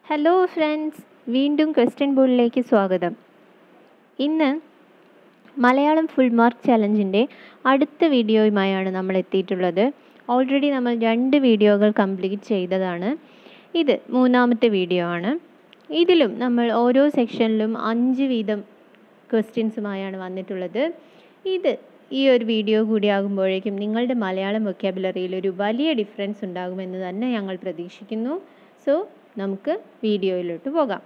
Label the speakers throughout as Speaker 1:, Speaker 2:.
Speaker 1: hello friends വീണ്ടും question ബോർഡിലേക്ക് സ്വാഗതം ഇന്ന് മലയാളം ഫുൾ മാർക്ക് ചലഞ്ചിൻ്റെ അടുത്ത വീഡിയോയുമായാണ് നമ്മൾ എത്തിയിട്ടുള്ളത് ഓൾറെഡി നമ്മൾ രണ്ട് വീഡിയോകൾ കംപ്ലീറ്റ് ചെയ്തതാണ് ഇത് മൂന്നാമത്തെ വീഡിയോ ആണ് ഇതിലും നമ്മൾ ഓരോ സെക്ഷനിലും അഞ്ച് വീതം ക്വസ്റ്റ്യൻസുമായാണ് വന്നിട്ടുള്ളത് ഇത് ഈ ഒരു വീഡിയോ കൂടി ആകുമ്പോഴേക്കും നിങ്ങളുടെ മലയാളം വൊക്കാബുലറിയിൽ ഒരു വലിയ ഡിഫറൻസ് ഉണ്ടാകുമെന്ന് തന്നെ ഞങ്ങൾ പ്രതീക്ഷിക്കുന്നു സോ നമുക്ക് വീഡിയോയിലോട്ട് പോകാം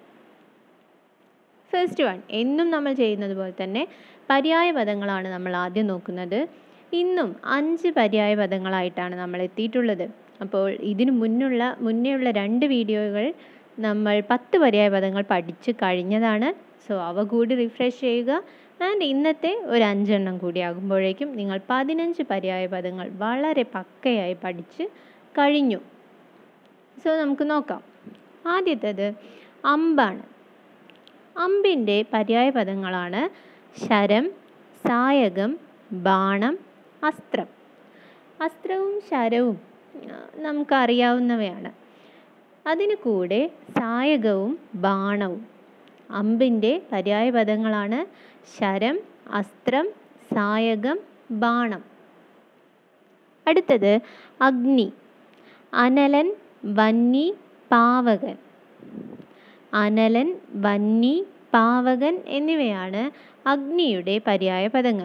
Speaker 1: ഫസ്റ്റ് വൺ എന്നും നമ്മൾ ചെയ്യുന്നത് പോലെ തന്നെ പര്യായ പദങ്ങളാണ് നമ്മൾ ആദ്യം നോക്കുന്നത് ഇന്നും അഞ്ച് പര്യായ പദങ്ങളായിട്ടാണ് നമ്മൾ എത്തിയിട്ടുള്ളത് അപ്പോൾ ഇതിനു മുന്നുള്ള മുന്നേയുള്ള രണ്ട് വീഡിയോകൾ നമ്മൾ പത്ത് പര്യായ പദങ്ങൾ പഠിച്ച് കഴിഞ്ഞതാണ് സോ അവ കൂടി റിഫ്രഷ് ചെയ്യുക ആൻഡ് ഇന്നത്തെ ഒരു അഞ്ചെണ്ണം കൂടി ആകുമ്പോഴേക്കും നിങ്ങൾ പതിനഞ്ച് പര്യായ പദങ്ങൾ വളരെ പക്കയായി പഠിച്ച് കഴിഞ്ഞു സോ നമുക്ക് നോക്കാം ആദ്യത്തേത് അമ്പാണ് അമ്പിൻ്റെ പര്യായ പദങ്ങളാണ് ശരം സായകം ബാണം അസ്ത്രം അസ്ത്രവും ശരവും ആ, നമുക്കറിയാവുന്നവയാണ് അതിന് കൂടെ സായകവും ബാണവും അമ്പിൻ്റെ പര്യായ പദങ്ങളാണ് ശരം അസ്ത്രം സായകം ബാണം അടുത്തത് അഗ്നി അനലൻ വന്നി പാവകൻ അനലൻ വന്നി പാവകൻ എന്നിവയാണ് അഗ്നിയുടെ പര്യായ പദങ്ങൾ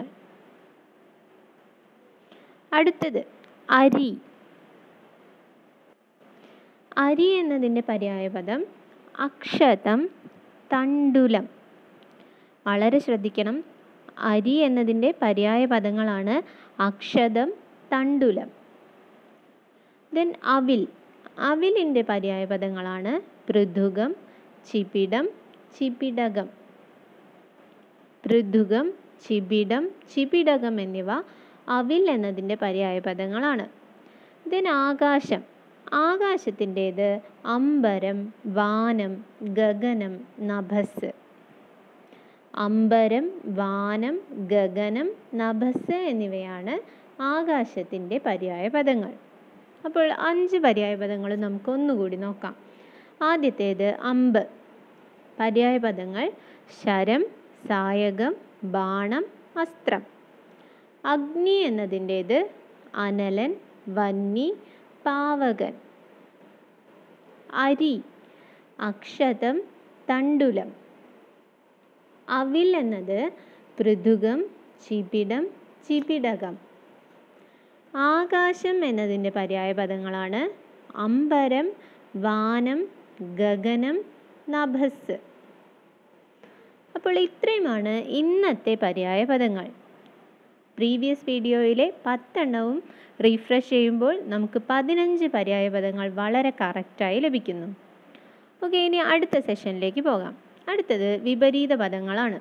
Speaker 1: അടുത്തത് അരി അരി എന്നതിൻ്റെ പര്യായ പദം അക്ഷതം തണ്ടുലം വളരെ ശ്രദ്ധിക്കണം അരി എന്നതിൻ്റെ പര്യായ പദങ്ങളാണ് അക്ഷതം തണ്ടുലം ദെൻ അവിൽ അവിലിൻ്റെ പര്യായ പദങ്ങളാണ് പൃഥുകം ചിപിടം ചിപിടകം പൃഥുകം ചിപിടം ചിപിടകം എന്നിവ അവിൽ എന്നതിൻ്റെ പര്യായ പദങ്ങളാണ് ദെൻ ആകാശം ആകാശത്തിൻ്റേത് അമ്പരം വാനം ഗഗനം നഭസ് അമ്പരം വാനം ഗഗനം നഭസ് എന്നിവയാണ് ആകാശത്തിൻ്റെ പര്യായ പദങ്ങൾ അപ്പോൾ അഞ്ച് പര്യായ പദങ്ങൾ നമുക്ക് ഒന്നുകൂടി നോക്കാം ആദ്യത്തേത് അമ്പ് പര്യായ പദങ്ങൾ ശരം സായകം ബാണം അസ്ത്രം അഗ്നി എന്നതിൻ്റേത് അനലൻ വന്നി പാവകൻ അരി അക്ഷതം തണ്ടുലം അവിൽ എന്നത് പൃഥുകം ചിപിടം ചിപിടകം ആകാശം എന്നതിൻ്റെ പര്യായ പദങ്ങളാണ് അമ്പരം വാനം ഗഗനം നഭസ് അപ്പോൾ ഇത്രയുമാണ് ഇന്നത്തെ പര്യായ പദങ്ങൾ പ്രീവിയസ് വീഡിയോയിലെ പത്തെണ്ണവും റീഫ്രഷ് ചെയ്യുമ്പോൾ നമുക്ക് പതിനഞ്ച് പര്യായ പദങ്ങൾ വളരെ കറക്റ്റായി ലഭിക്കുന്നു ഓക്കെ ഇനി അടുത്ത സെഷനിലേക്ക് പോകാം അടുത്തത് വിപരീത പദങ്ങളാണ്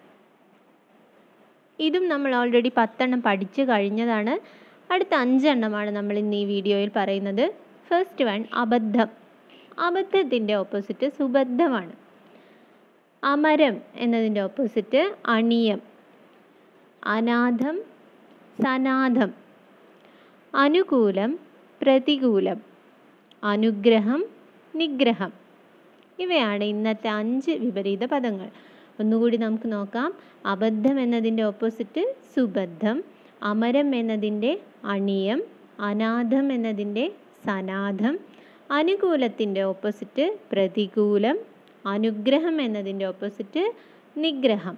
Speaker 1: ഇതും നമ്മൾ ഓൾറെഡി പത്തെണ്ണം പഠിച്ചു കഴിഞ്ഞതാണ് അടുത്ത അഞ്ചെണ്ണമാണ് നമ്മൾ ഇന്ന് ഈ വീഡിയോയിൽ പറയുന്നത് ഫസ്റ്റ് വൺ അബദ്ധം അബദ്ധത്തിൻ്റെ ഓപ്പോസിറ്റ് സുബദ്ധമാണ് അമരം എന്നതിൻ്റെ ഓപ്പോസിറ്റ് അണിയം അനാഥം സനാഥം അനുകൂലം പ്രതികൂലം അനുഗ്രഹം നിഗ്രഹം ഇവയാണ് ഇന്നത്തെ അഞ്ച് വിപരീത പദങ്ങൾ ഒന്നുകൂടി നമുക്ക് നോക്കാം അബദ്ധം എന്നതിൻ്റെ ഓപ്പോസിറ്റ് സുബദ്ധം അമരം എന്നതിൻ്റെ അണിയം അനാഥം എന്നതിൻ്റെ സനാഥം അനുകൂലത്തിൻ്റെ ഓപ്പോസിറ്റ് പ്രതികൂലം അനുഗ്രഹം എന്നതിൻ്റെ ഓപ്പോസിറ്റ് നിഗ്രഹം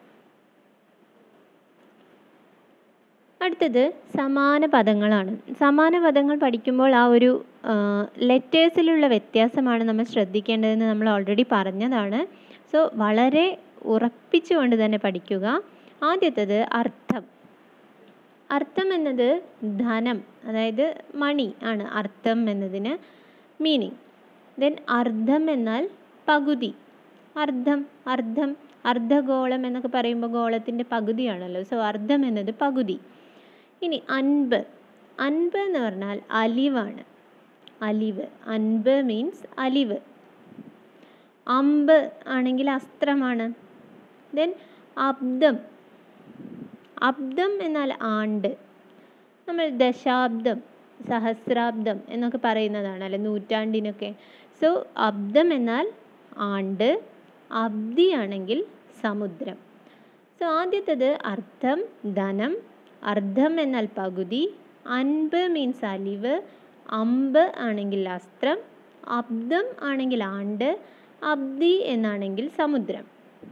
Speaker 1: അടുത്തത് സമാന പദങ്ങളാണ് സമാന പദങ്ങൾ പഠിക്കുമ്പോൾ ആ ഒരു ലെറ്റേഴ്സിലുള്ള വ്യത്യാസമാണ് നമ്മൾ ശ്രദ്ധിക്കേണ്ടതെന്ന് നമ്മൾ ഓൾറെഡി പറഞ്ഞതാണ് സോ വളരെ ഉറപ്പിച്ചുകൊണ്ട് തന്നെ പഠിക്കുക ആദ്യത്തത് അർത്ഥം അർത്ഥം എന്നത് ധനം അതായത് മണി ആണ് അർത്ഥം എന്നതിന് മീനിങ് ദെൻ അർദ്ധം എന്നാൽ പകുതി അർദ്ധം അർദ്ധം അർദ്ധഗോളം എന്നൊക്കെ പറയുമ്പോൾ ഗോളത്തിൻ്റെ പകുതിയാണല്ലോ സോ അർദ്ധം എന്നത് പകുതി ഇനി അൻപ് അൻപ് എന്ന് പറഞ്ഞാൽ അലിവാണ് അലിവ് അൻപ് മീൻസ് അലിവ് അമ്പ് ആണെങ്കിൽ അസ്ത്രമാണ് ദെൻ അബ്ദം അബ്ദം എന്നാൽ ആണ്ട് നമ്മൾ ദശാബ്ദം സഹസ്രാബ്ദം എന്നൊക്കെ പറയുന്നതാണ് അല്ലെ നൂറ്റാണ്ടിനൊക്കെ സോ അബ്ദം എന്നാൽ ആണ്ട് അബ്ദി ആണെങ്കിൽ സമുദ്രം സോ ആദ്യത്തേത് അർത്ഥം ധനം അർദ്ധം എന്നാൽ പകുതി അൻപ് മീൻസ് അലിവ് അമ്പ് ആണെങ്കിൽ അസ്ത്രം അബ്ദം ആണെങ്കിൽ ആണ്ട് അബ്ദി എന്നാണെങ്കിൽ സമുദ്രം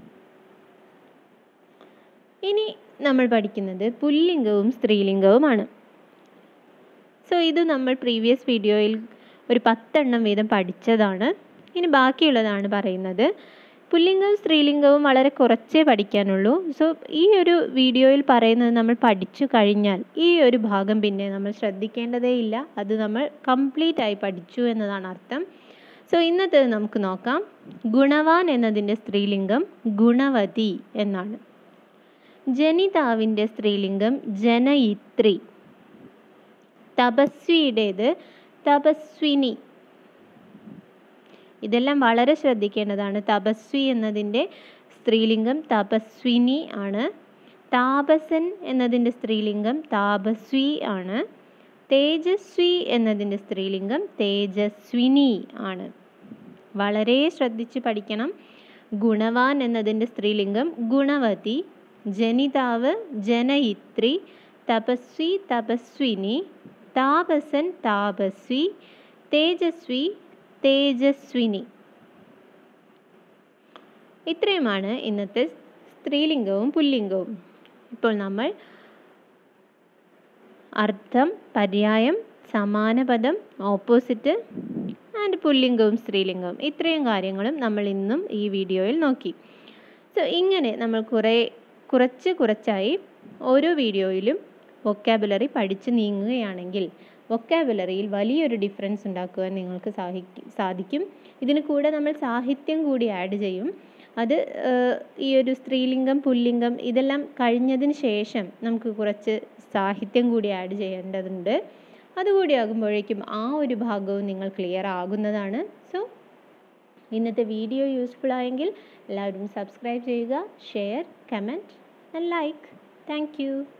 Speaker 1: ഇനി നമ്മൾ പഠിക്കുന്നത് പുല്ലിംഗവും സ്ത്രീലിംഗവുമാണ് സോ ഇത് നമ്മൾ പ്രീവിയസ് വീഡിയോയിൽ ഒരു പത്തെണ്ണം വീതം പഠിച്ചതാണ് ഇനി ബാക്കിയുള്ളതാണ് പറയുന്നത് പുല്ലിംഗവും സ്ത്രീലിംഗവും വളരെ കുറച്ചേ പഠിക്കാനുള്ളൂ സോ ഈ ഒരു വീഡിയോയിൽ പറയുന്നത് നമ്മൾ പഠിച്ചു കഴിഞ്ഞാൽ ഈ ഒരു ഭാഗം പിന്നെ നമ്മൾ ശ്രദ്ധിക്കേണ്ടതേ ഇല്ല അത് നമ്മൾ കംപ്ലീറ്റ് ആയി പഠിച്ചു എന്നതാണ് അർത്ഥം സോ ഇന്നത്തെ നമുക്ക് നോക്കാം ഗുണവാൻ എന്നതിൻ്റെ സ്ത്രീലിംഗം ഗുണവതി എന്നാണ് ജനിതാവിൻ്റെ സ്ത്രീലിംഗം ജനയിത്രി തപസ്വിയുടേത് തപസ്വിനി ഇതെല്ലാം വളരെ ശ്രദ്ധിക്കേണ്ടതാണ് തപസ്വി എന്നതിൻ്റെ സ്ത്രീലിംഗം തപസ്വിനി ആണ് താപസൻ എന്നതിൻ്റെ സ്ത്രീലിംഗം താപസ്വി ആണ് തേജസ്വി എന്നതിൻ്റെ സ്ത്രീലിംഗം തേജസ്വിനി ആണ് വളരെ ശ്രദ്ധിച്ച് പഠിക്കണം ഗുണവാൻ എന്നതിൻ്റെ സ്ത്രീലിംഗം ഗുണവതി ജനിതാവ് ജനയിത്രി തപസ്വി തപസ്വിനി താപസൻ താപസ്വി തേജസ്വി തേജസ്വിനി ഇത്രയുമാണ് ഇന്നത്തെ സ്ത്രീലിംഗവും പുല്ലിംഗവും ഇപ്പോൾ നമ്മൾ അർത്ഥം പര്യായം സമാനപദം ഓപ്പോസിറ്റ് ആൻഡ് പുല്ലിംഗവും സ്ത്രീലിംഗവും ഇത്രയും കാര്യങ്ങളും നമ്മൾ ഇന്നും ഈ വീഡിയോയിൽ നോക്കി സോ ഇങ്ങനെ നമ്മൾ കുറേ കുറച്ച് കുറച്ചായി ഓരോ വീഡിയോയിലും വൊക്കാബുലറി പഠിച്ച് നീങ്ങുകയാണെങ്കിൽ വൊക്കാബുലറിയിൽ വലിയൊരു ഡിഫറൻസ് ഉണ്ടാക്കുവാൻ നിങ്ങൾക്ക് സാധിക്കും സാധിക്കും ഇതിന് കൂടെ നമ്മൾ സാഹിത്യം കൂടി ആഡ് ചെയ്യും അത് ഈ ഒരു സ്ത്രീലിംഗം പുല്ലിംഗം ഇതെല്ലാം കഴിഞ്ഞതിന് ശേഷം നമുക്ക് കുറച്ച് സാഹിത്യം കൂടി ആഡ് ചെയ്യേണ്ടതുണ്ട് അതുകൂടി ആകുമ്പോഴേക്കും ആ ഒരു ഭാഗവും നിങ്ങൾ ക്ലിയർ ആകുന്നതാണ് സോ ഇന്നത്തെ വീഡിയോ യൂസ്ഫുൾ ആയെങ്കിൽ എല്ലാവരും സബ്സ്ക്രൈബ് ചെയ്യുക share comment and like thank